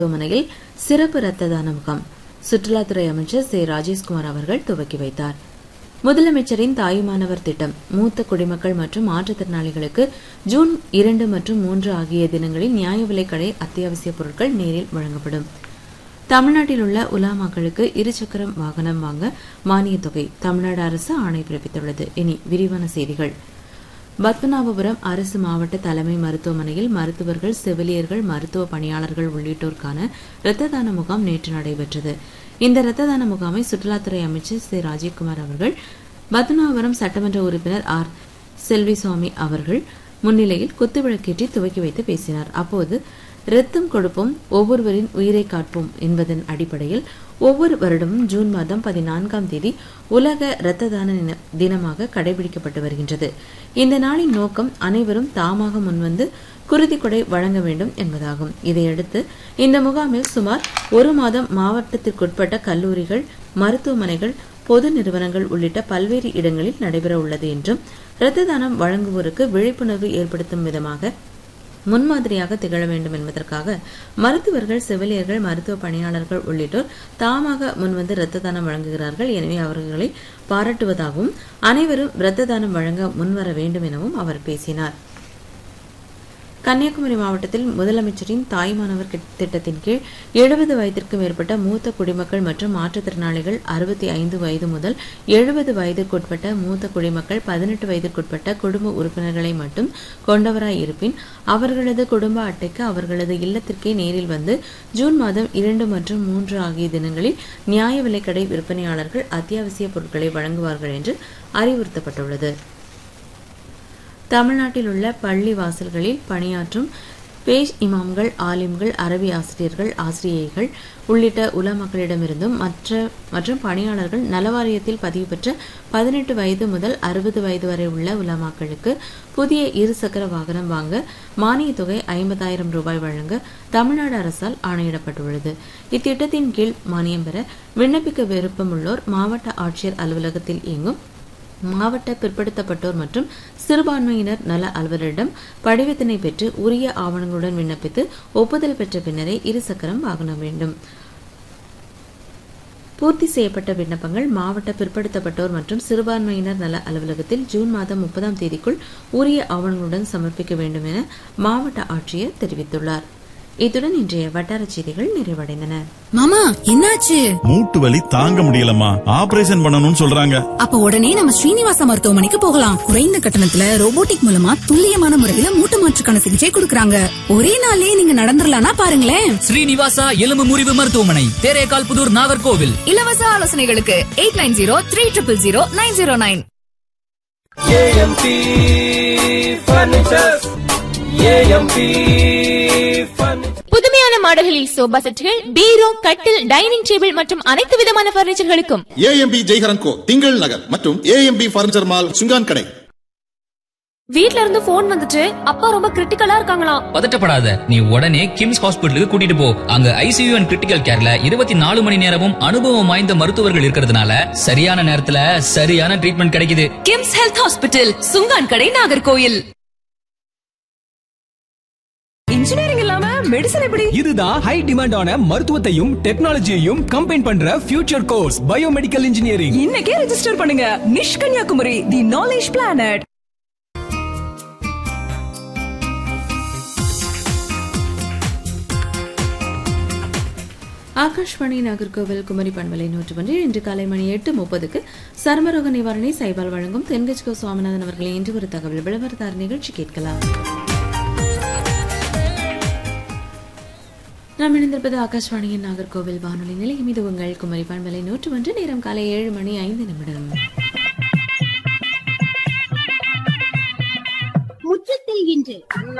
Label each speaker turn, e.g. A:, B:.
A: மருத்துவமனையில் சிறப்பு ரத்த தான முகாம் சுற்றுலாத்துறை அமைச்சர் சே ராஜேஷ்குமார் அவர்கள் துவக்கி வைத்தார் முதலமைச்சரின் தாயுமானவர் திட்டம் மூத்த குடிமக்கள் மற்றும் மாற்றுத்திறனாளிகளுக்கு ஜூன் இரண்டு மற்றும் மூன்று ஆகிய தினங்களில் நியாய விலைக்கடை அத்தியாவசிய பொருட்கள் நேரில் வழங்கப்படும் தமிழ்நாட்டில் உள்ள உலாமாக்களுக்கு இருசக்கரம் வாகனம் வாங்க மானியத் தொகை தமிழ்நாடு அரசு ஆணை பிறப்பித்துள்ளது இனி விரிவான செய்திகள் பத்மநாபபுரம் அரசு மாவட்ட தலைமை மருத்துவமனையில் மருத்துவர்கள் செவிலியர்கள் மருத்துவ பணியாளர்கள் உள்ளிட்டோருக்கான இரத்த தான முகாம் நேற்று நடைபெற்றது இந்த இரத்த தான முகாமை சுற்றுலாத்துறை அமைச்சர் சி ராஜீவ்குமார் அவர்கள் பத்மநாபபுரம் சட்டமன்ற உறுப்பினர் ஆர் செல்விசுவாமி அவர்கள் முன்னிலையில் குத்துவிளக்கேற்றி துவக்கி வைத்து பேசினார் அப்போது இரத்தம் கொடுப்போம் ஒவ்வொருவரின் உயிரை காட்போம் என்பதன் அடிப்படையில் ஒவ்வொரு வருடமும் ஜூன் மாதம் பதினான்காம் தேதி உலக இரத்த தான தினமாக கடைபிடிக்கப்பட்டு வருகின்றது இந்த நாளின் நோக்கம் அனைவரும் தாமாக முன்வந்து குருதி கொடை வழங்க வேண்டும் என்பதாகும் இதையடுத்து இந்த முகாமில் சுமார் ஒரு மாதம் மாவட்டத்திற்குட்பட்ட கல்லூரிகள் மருத்துவமனைகள் பொது நிறுவனங்கள் உள்ளிட்ட பல்வேறு இடங்களில் நடைபெற உள்ளது என்றும் இரத்த தானம் வழங்குவோருக்கு விழிப்புணர்வு ஏற்படுத்தும் விதமாக முன்மாதிரியாக திகழ வேண்டும் என்பதற்காக மருத்துவர்கள் செவிலியர்கள் மருத்துவ பணியாளர்கள் உள்ளிட்டோர் தாமாக முன்வந்து இரத்த தானம் வழங்குகிறார்கள் எனவே அவர்களை பாராட்டுவதாகவும் அனைவரும் இரத்த தானம் வழங்க முன்வர வேண்டும் எனவும் அவர் பேசினார் கன்னியாகுமரி மாவட்டத்தில் முதலமைச்சரின் தாய்மானவர் திட்டத்தின் கீழ் எழுபது வயதிற்கு மேற்பட்ட மூத்த குடிமக்கள் மற்றும் மாற்றுத்திறனாளிகள் அறுபத்தி ஐந்து வயது முதல் எழுபது வயதிற்குட்பட்ட மூத்த குடிமக்கள் பதினெட்டு வயதிற்குட்பட்ட குடும்ப உறுப்பினர்களை மட்டும் கொண்டவராய் இருப்பின் அவர்களது குடும்ப அட்டைக்கு அவர்களது இல்லத்திற்கே நேரில் வந்து ஜூன் மாதம் இரண்டு மற்றும் மூன்று ஆகிய தினங்களில் நியாய விலைக்கடை விற்பனையாளர்கள் அத்தியாவசிய பொருட்களை வழங்குவார்கள் என்று அறிவுறுத்தப்பட்டுள்ளது தமிழ்நாட்டில் உள்ள பள்ளி வாசல்களில் பணியாற்றும் பேஷ் இமாம்கள் ஆலிம்கள் அரபி ஆசிரியர்கள் ஆசிரியைகள் உள்ளிட்ட உலமக்களிடமிருந்தும் மற்ற மற்றும் பணியாளர்கள் நலவாரியத்தில் பதிவு பெற்ற பதினெட்டு வயது முதல் அறுபது வயது வரை உள்ள உலமாக்களுக்கு புதிய இருசக்கர வாகனம் வாங்க மானியத் தொகை ஐம்பதாயிரம் ரூபாய் வழங்க தமிழ்நாடு அரசால் ஆணையிடப்பட்டுள்ளது இத்திட்டத்தின் கீழ் மானியம் பெற விண்ணப்பிக்க விருப்பமுள்ளோர் மாவட்ட ஆட்சியர் அலுவலகத்தில் இயங்கும் மாவட்ட பிற்படுத்தப்பட்டோர் மற்றும் சிறுபான்மையினர் நல அலுவலரிடம் படிவத்தினை பெற்று உரிய ஆவணங்களுடன் விண்ணப்பித்து ஒப்புதல் பெற்ற பின்னரே இருசக்கரம் வாங்க வேண்டும் பூர்த்தி செய்யப்பட்ட விண்ணப்பங்கள் மாவட்ட பிற்படுத்தப்பட்டோர் மற்றும் சிறுபான்மையினர் நல அலுவலகத்தில் ஜூன் மாதம் முப்பதாம் தேதிக்குள் உரிய ஆவணங்களுடன் சமர்ப்பிக்க வேண்டும் என மாவட்ட ஆட்சியர் தெரிவித்துள்ளார் இத்துடன் இன்றைய வட்டார செய்திகள் நிறைவடைந்தன
B: மாமா என்னாச்சு
C: மூட்டு வலி தாங்க முடியலம்மா ஆபரேஷன் பண்ணணும்னு சொல்றாங்க
B: அப்ப உடனே நம்ம ஸ்ரீனிவாச மருத்துவமனைக்கு போகலாம் குறைந்த கட்டணத்துல ரோபோட்டிக் மூலமா துல்லியமான முறையில மூட்டு மாற்றுக்கான சிகிச்சை கொடுக்கறாங்க ஒரே நாள்லயே நீங்க நடந்துடலாம்னா பாருங்களேன்
D: ஸ்ரீனிவாசா எலும்பு முறிவு மருத்துவமனை தேரேகால் புதூர் நாகர்கோவில்
E: இலவச ஆலோசனைகளுக்கு eight nine zero three triple zero nine zero nine
F: AMP furnitures AMP furniture
G: புதுமையான மாடல்களில் சோபா செட்டுகள் பீரோ கட்டில் டைனிங் டேபிள் மற்றும் அனைத்து விதமான பர்னிச்சர்களுக்கும்
H: ஏஎம்பி ஜெய்ஹரன் கோ திங்கள் நகர் மற்றும் ஏஎம்பி பர்னிச்சர் மால் சுங்கான் கடை
E: வீட்ல இருந்து போன் வந்துச்சு அப்பா ரொம்ப கிரிட்டிக்கலா இருக்காங்களாம்
D: பதட்டப்படாத நீ உடனே கிம்ஸ் ஹாஸ்பிட்டலுக்கு கூட்டிட்டு போ அங்க ஐசியூ அண்ட் கிரிட்டிக்கல் கேர்ல இருபத்தி நாலு மணி நேரமும் அனுபவம் வாய்ந்த மருத்துவர்கள் இருக்கிறதுனால சரியான நேரத்துல சரியான ட்ரீட்மெண்ட் கிடைக்குது
E: கிம்ஸ் ஹெல்த் ஹாஸ்பிட்டல் சுங்கான் கடை நாகர்கோயில் இன்ஜினியரிங் இல்லாம மெடிசன் எப்படி
I: இதுதான் ஹை டிமாண்டான மருத்துவத்தையும் டெக்னாலஜியையும் கம்பைன் பண்ற ஃபியூச்சர் கோர்ஸ் பயோமெடிக்கல் இன்ஜினியரிங்
E: இன்னைக்கே ரெஜிஸ்டர் பண்ணுங்க NICHE Kanyakumari the knowledge planet
A: Akashvani Nagercoil Kumari பண்பலை நூற்று ஒன்றில் இன்று காலை மணி எட்டு முப்பதுக்கு சர்மரோக நிவாரணி சைபால் வழங்கும் தென்கட்சிகோ சுவாமிநாதன் அவர்களை இன்று ஒரு தகவல் விளம்பரத்தார் நிகழ்ச்சி கேட்கலாம் நாம் இணைந்திருப்பது ஆகாஷ்வாணியின் நாகர்கோவில் வானொலி நிலையம் இது உங்கள் குமரி பண்பலை நூற்று ஒன்று நேரம் காலை ஏழு மணி ஐந்து நிமிடம்
J: முற்றத்தில் இன்று